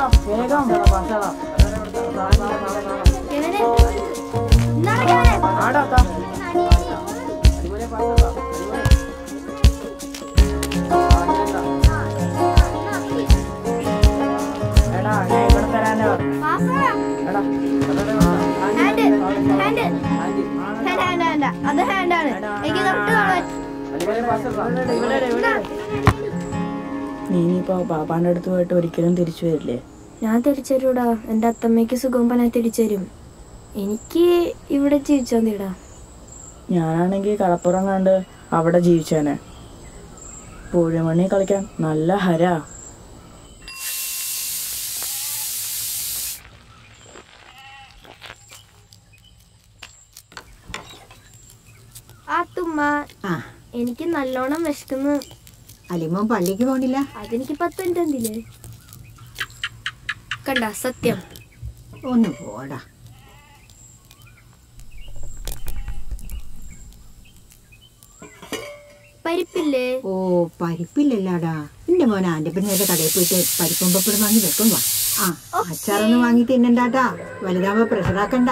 വേഗം കെവിനെ, എന്താണ് കെവിനെ? ആടാ എടാ ഞാൻ ഇവിടെ തരാനേ പറഞ്ഞു പാസ്സാ. എടാ hand, hand. Hand, hand, hand. അത് ഹാൻഡാണ് എനിക്ക് കറക്റ്റ് കാണാൻ നീ ഇനിയിപ്പോ ബാബാന്റെ അടുത്ത് പോയിട്ട് ഒരിക്കലും തിരിച്ചു വരില്ലേ ഞാൻ തിരിച്ചു തരൂടാ എൻ്റെ അത്തമ്മയ്ക്ക് സുഖം ഞാൻ തിരിച്ചു തരും എനിക്ക് ഇവിടെ ജീവിച്ചാൽ തീടാ ഞാനാണെങ്കിൽ കടപ്പുറം കണ്ട് അവിടെ ജീവിച്ചേനെ പൂഴിമണി കളിക്കാൻ നല്ല ഹരാ ആ തുമ്മ ആ എനിക്ക് നല്ലോണം വിശക്കുന്നു അലിമോൻ പള്ളിക്ക് പോണില്ല അതെനിക്ക് പത്ത് മിനിറ്റ് എന്തില്ലേ കണ്ട സത്യം ഒന്ന് പോടാ പരിപ്പില്ലേ ഓ പരിപ്പില്ലല്ലാടാ എന്റെ മോൻ ആന്റെ പിന്നേരെ കടയിൽ പോയിട്ട് പരിപ്പും പപ്പടും വാങ്ങി വെക്കും വാ ആ അച്ചാറൊന്നും വാങ്ങി തിന്നണ്ടാട്ടാ വലുതാവുമ്പോ പ്രഷറാക്കണ്ട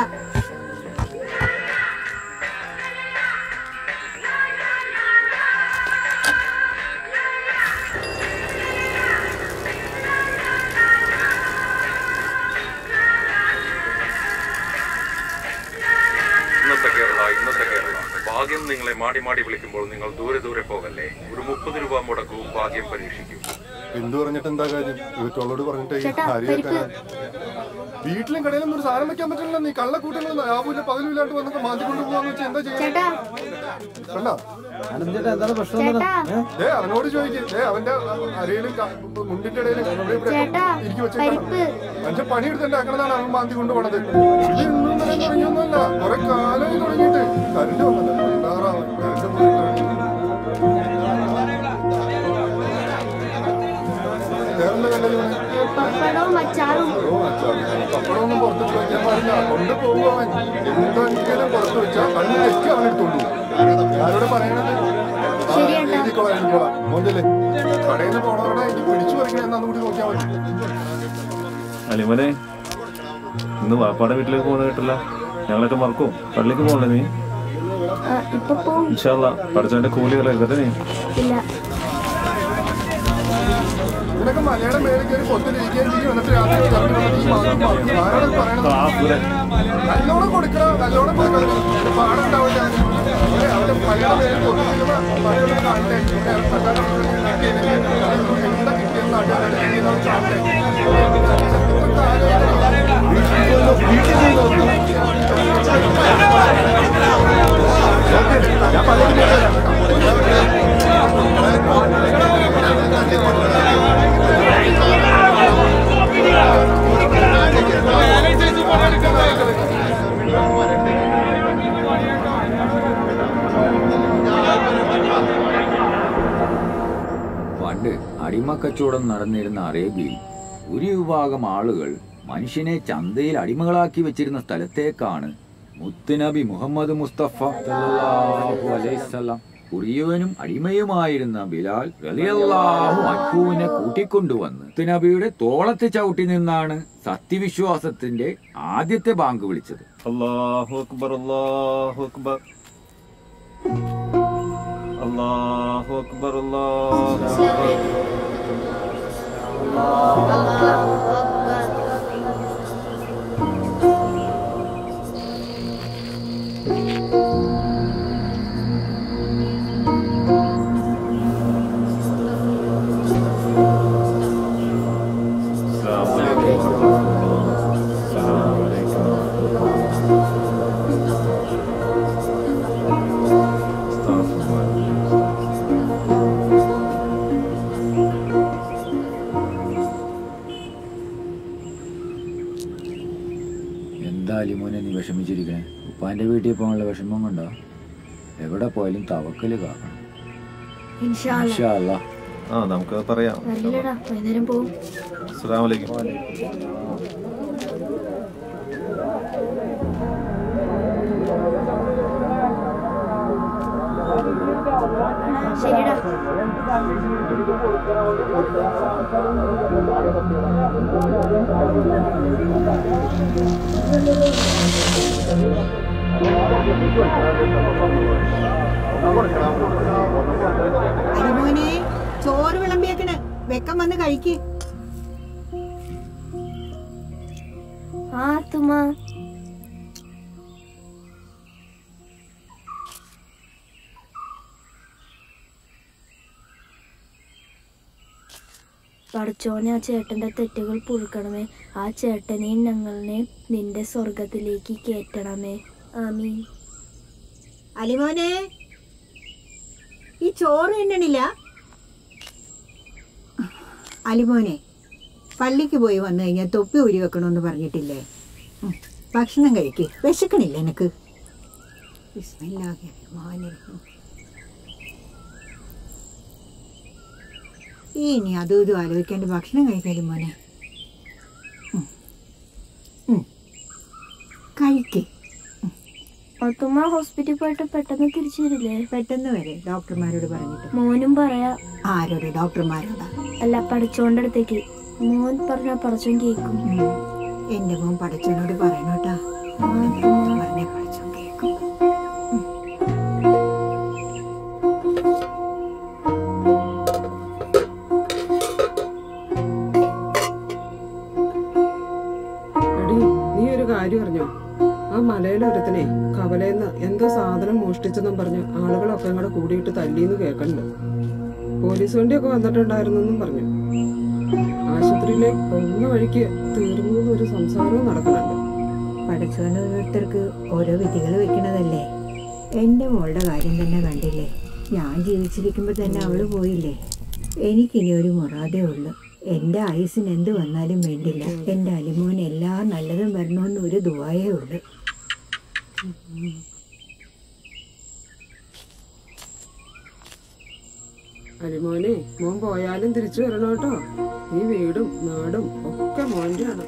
ഇന്നത്തെ കേരള ഇന്നത്തെ കേരള ഭാഗ്യം നിങ്ങളെ മാടി മാടി വിളിക്കുമ്പോൾ നിങ്ങൾ ദൂരെ ദൂരെ പോകല്ലേ ഒരു മുപ്പത് രൂപ മുടക്കവും ഭാഗ്യം പരീക്ഷിക്കൂ എന്ത് പറഞ്ഞിട്ട് എന്താ കാര്യം ഇവറ്റോളോട് പറഞ്ഞിട്ട് ഈ ചേട്ടാ, കാര്യം പരിപ്പ്. കേൾക്കാനാ? വീട്ടിലും കടയിലും ഒരു സാധനം വെക്കാൻ പറ്റില്ല നീ കള്ളക്കൂട്ടങ്ങൾ രാവിലെ പകലുമില്ലാണ്ട് വന്നിട്ട് മാറ്റി കൊണ്ടുപോകാന്ന് വെച്ചാൽ എന്താ ചെയ്യാ ചേട്ടാ കണ്ടാ ചേട്ടാ ഏ അവനോട് ചോദിക്കും ഏ അവന്റെ അരയിലും ക- മുണ്ടിന്റെ ഇടയിലും ഇവിടെ ഇവിടെ ചേട്ടാ, ഇരിക്കി വെച്ചേക്കണം പരിപ്പ്. മനുഷ്യൻ പണിയെടുത്തുണ്ടാക്കണതാണ് അവൻ മാന്തി കൊണ്ടുപോണത് ഇത് ഇന്നും ഇന്നലെ തുടങ്ങിയൊന്നുമല്ല കുറെ കാലം തുടങ്ങിയിട്ട് കരണ്ട് വന്നല്ലോ ഉണ്ടാറാവും കരണ്ട് പോയി വേറെന്താ കണ്ടത് ഇവന്? പപ്പടവും അച്ചാറും ഓ, അച്ഛാ, പപ്പടമൊന്നും പുറത്ത് വെക്കാൻ പാടില്ല കൊണ്ട് പോകും അവൻ എന്തെങ്കിലും പുറത്ത് വെച്ചാൽ കണ്ണ് തെറ്റി അവൻ എടുത്തോണ്ടു ആരോട് പറയണത് ആ, ശരി ഏട്ടാ. എഴുതിക്കോളാം എഴുതിക്കോളാം മോന്തല്ലേ കടയിൽ നിന്ന് പോണവരുടെ എനിക്ക് പിടിച്ചു പറിക്കണ എന്നാന്ന് കൂടി നോക്കിയാൽ മതി അലിമനെ ഇന്ന് വാപ്പാടെ വീട്ടിലേക്ക് പോകുന്ന കേട്ടില്ല ഞങ്ങളൊക്കെ മറക്കും പള്ളിക്ക് പോകണ്ടേ നീ ആ, ഇപ്പൊ പോവും ഇൻഷാല്ല പഠിച്ചവന്റെ കൂലി കളയരുതല്ലേ നീ ഇല്ല നിനക്ക് മലയുടെ മേലെ കയറി പൊത്തിലിരിക്കുകയും ചെയ്യും എന്നിട്ട് രാത്രി കറണ്ട് വന്നിട്ട് ഈ മാത്രം പറഞ്ഞു ആരോടും പറയണത് ആ പൂരെ നല്ലോണം കൊടുക്കണം നല്ലോണം കൊടുക്കണം പാടുണ്ടാവില്ല ഏ, അവന്റെ മലയുടെ മേലെ പൊത്തിരിക്കുന്ന മലയുടെ കാണണ്ടേ ഏ, സർക്കാർ എന്താ കിട്ടിയെന്ന് നാട്ടുകാരുടെ കാണണ്ടേ പണ്ട് അടിമക്കച്ചവടം നടന്നിരുന്ന അറേബ്യയിൽ ഒരു വിഭാഗം ആളുകൾ മനുഷ്യനെ ചന്തയിൽ അടിമകളാക്കി വെച്ചിരുന്ന സ്ഥലത്തേക്കാണ് മുത്തുനബി മുഹമ്മദ് മുസ്തഫ സല്ലല്ലാഹു അലൈഹി വസല്ലം കുറിയവനും അടിമയുമായിരുന്ന ബിലാൽ റളിയല്ലാഹു അൻഹുവിനെ കൂട്ടിക്കൊണ്ടുവന്ന് മുത്തുനബിയുടെ തോളത്ത് ചവിട്ടി നിന്നാണ് സത്യവിശ്വാസത്തിന്റെ ആദ്യത്തെ ബാങ്ക് വിളിച്ചത് അല്ലാഹു അക്ബർ അല്ലാഹു അക്ബർ അല്ലാഹു അക്ബർ അല്ലാഹു അക്ബർ അസ്സലാമു അലൈക്കും അസ്സലാമു അലൈക്കും അസ്തഗ്ഫിറുല്ലാഹ്. എന്താ ലിമോനെ നീ വിഷമിച്ചിരിക്കണേ ഉപ്പാന്റെ വീട്ടിൽ പോകാനുള്ള വിഷമം കൊണ്ടോ എവിടെ പോയാലും തവക്കല് കാണണം ഇൻഷാ അല്ലാ. ഇൻഷാ അല്ലാ. ആ നമുക്ക് പറയാം വരില്ലടാ വൈകുന്നേരം പോവും അസ്സലാമു അലൈക്കും ശരിടാ അരിമോനെ ചോറ് വിളമ്പിയേക്കണ് വെക്കം വന്ന് കഴിക്ക് ആ തുമ്മ പഠിച്ചോനെ ആ ചേട്ടന്റെ തെറ്റുകൾ പൊറുക്കണമേ ആ ചേട്ടനെയും ഞങ്ങളെയും നിന്റെ സ്വർഗത്തിലേക്ക് കയറ്റണമേ ആമീൻ അലിമോനെ ഈ ചോറ് തിന്നണില്ല അലിമോനെ പള്ളിക്ക് പോയി വന്നു കഴിഞ്ഞാൽ തൊപ്പി ഊരി വെക്കണമെന്ന് പറഞ്ഞിട്ടില്ലേ ഉം, ഭക്ഷണം കഴിക്ക് വിശക്കണില്ല എനക്ക് ബിസ്മില്ലാഹിർ റഹ്മാനിർ റഹീം. ഇനി അതും ഇതും ആലോചിക്കാണ്ട് ഭക്ഷണം കഴിക്കാലും മോനെ ഉം. ഉം. കഴിക്ക് തുമ്മ ഹോസ്പിറ്റലിൽ പോയിട്ട് പെട്ടെന്ന് തിരിച്ചു വരില്ലേ പെട്ടെന്ന് വരെ ഡോക്ടർമാരോട് പറഞ്ഞിട്ട് മോനും പറയാ ആരോട് ഡോക്ടർമാരോടാ അല്ല പഠിച്ചോന്റെ അടുത്തേക്ക് മോൻ പറഞ്ഞ പറച്ചോൻ കേക്കും ഉം. എന്റെ മോൻ പഠിച്ചവനോട് പറയണോട്ടാ പറഞ്ഞ പഠിച്ചോ കേക്കും എടി നീ ഒരു കാര്യം അറിഞ്ഞോ ആ മലയിലൊരുത്തനെ കവലേന്ന് എന്തോ സാധനം മോഷ്ടിച്ചെന്നും പറഞ്ഞ് ആളുകളൊക്കെ കൂടെ കൂടിയിട്ട് തല്ലിന്ന് കേൾക്കണ്ട് പോലീസ് വണ്ടിയൊക്കെ വന്നിട്ടുണ്ടായിരുന്നെന്നും പറഞ്ഞു ആശുപത്രിയിലേക്ക് പോകുന്ന വഴിക്ക് തീർന്നു ഒരു സംസാരവും നടക്കുന്നുണ്ട് പഠിച്ചവൻ ഓരോരുത്തർക്ക് ഓരോ വിധികൾ വെക്കണതല്ലേ എന്റെ മോളുടെ കാര്യം തന്നെ കണ്ടില്ലേ ഞാൻ ജീവിച്ചിരിക്കുമ്പോൾ തന്നെ അവള് പോയില്ലേ എനിക്കിനി ഒരു മുറാദേ ഉള്ളു എന്റെ ആയുസിന് എന്ത് വന്നാലും വേണ്ടില്ല എന്റെ അലിമോൻ എല്ലാ നല്ലതും വരണമെന്ന് ഒരു ദുവായേ ഉള്ളു അരിമോനെ മോൻ പോയാലും തിരിച്ചു വരണം കേട്ടോ ഈ വീടും നാടും ഒക്കെ മോന്റെയാണ്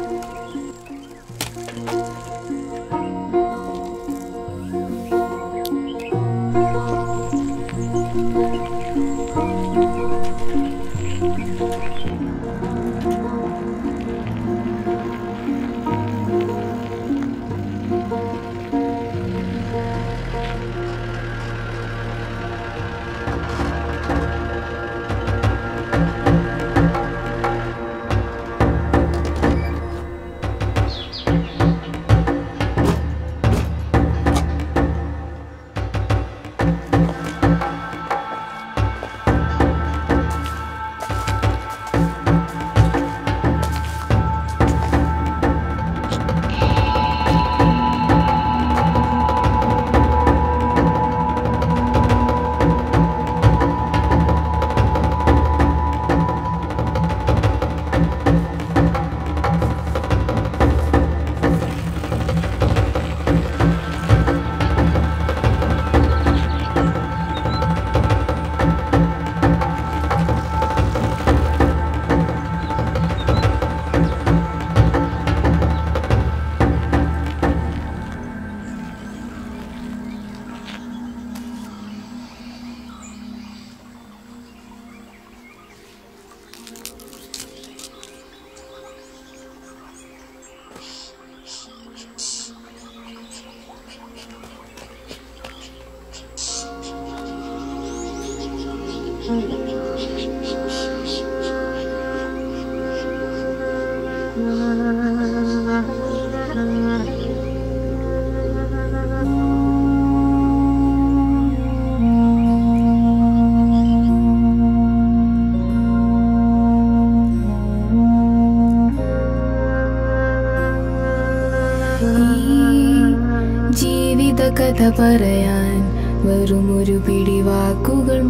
ജീവിത കഥ പറയാൻ വെറുമൊരു പിടി വാക്കുകൾ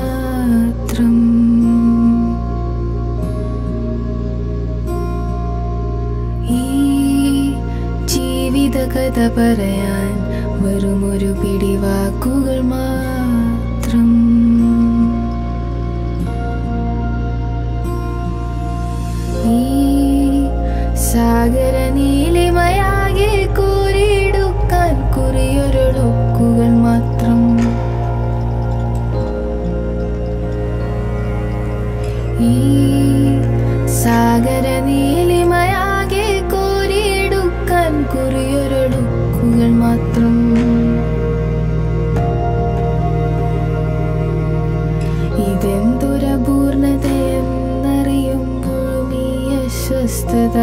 മാത്രം ഈ ജീവിത കഥ പറയാൻ വെറുമൊരു പിടി വാക്കുകൾ മാത്രം ഈ സാഗര നീലിമയാകെ കോരിയെടുക്കാൻ കുറിയൊരൊഴുക്കുകൾ മാത്രം ഈ സാഗര നീലിമയാകെ കോരിയെടുക്കാൻ കുറിയൊരൊടുക്കുകൾ മാത്രം ഇതെന്തൊരപൂർണതയെന്നറിയുമ്പോഴും ഈ അസ്വസ്ഥത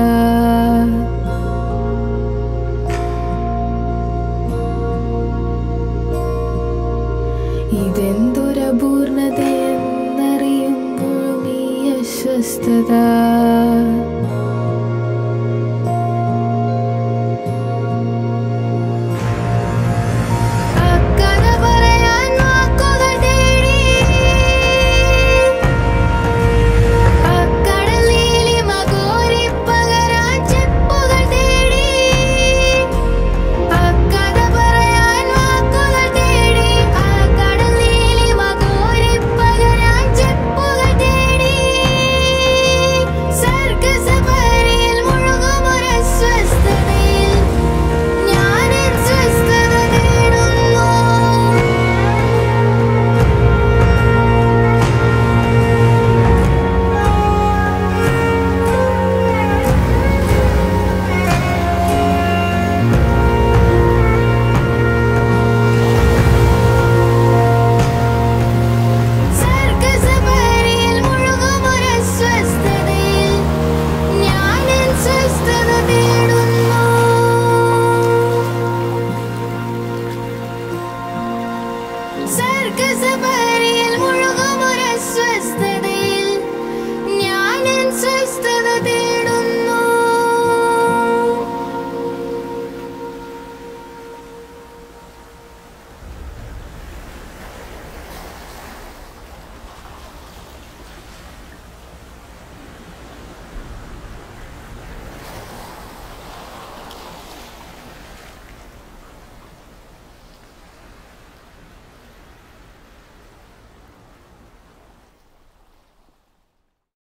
ഇതെന്തൊരപൂർണതയെന്നറിയുമ്പോഴും ഈ അസ്വസ്ഥത